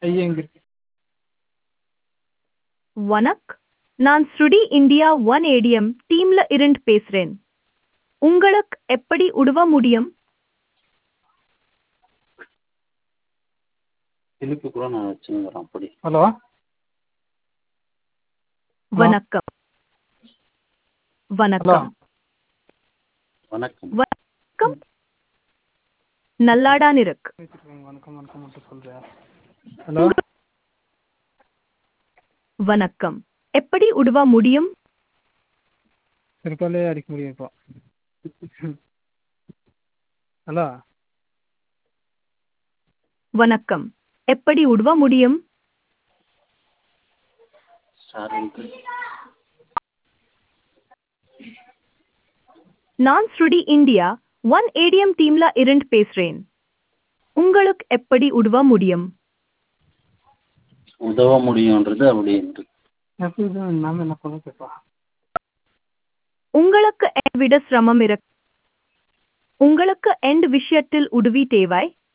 ஐயங்க இருக்கு வணக் நான் ஸ்ருடி இந்தியா ஒன் ஏடிஎம் டீம்ல இருந்து பேசுறேன் உங்களுக்கு எப்படி உதவ முடியும் திருப்பி கூட நான் வச்சுங்கிறேன் அப்படி ஹலோ வணக்கம் வணக்கம் வணக்கம் வணக்கம் நல்லாடான் இருக்கு வச்சிருக்கேங்க வணக்கம் வணக்கம் மட்டும் சொல்கிறேன் ஹலோ வணக்கம் எப்படி உதவ முடியும் திருப்பாலே அடிக்க முடியும் இப்போ ஹலோ வணக்கம் எப்படி உதவ முடியும் சார் வந்து நான் ஸ்ருடி இந்தியா ஒன் ஏடிஎம் டீம்ல இருந்து பேசுறேன் உங்களுக்கு எப்படி உதவ முடியும் உதவ முடியுன்றது அப்படின்ட்டு எப்படி தான் நாம என்ன பண்ண கேட்பா உங்களுக்கு எந்த விட சிரமம் இருக்கு உங்களுக்கு எந்த விஷயத்தில் உதவி தேவை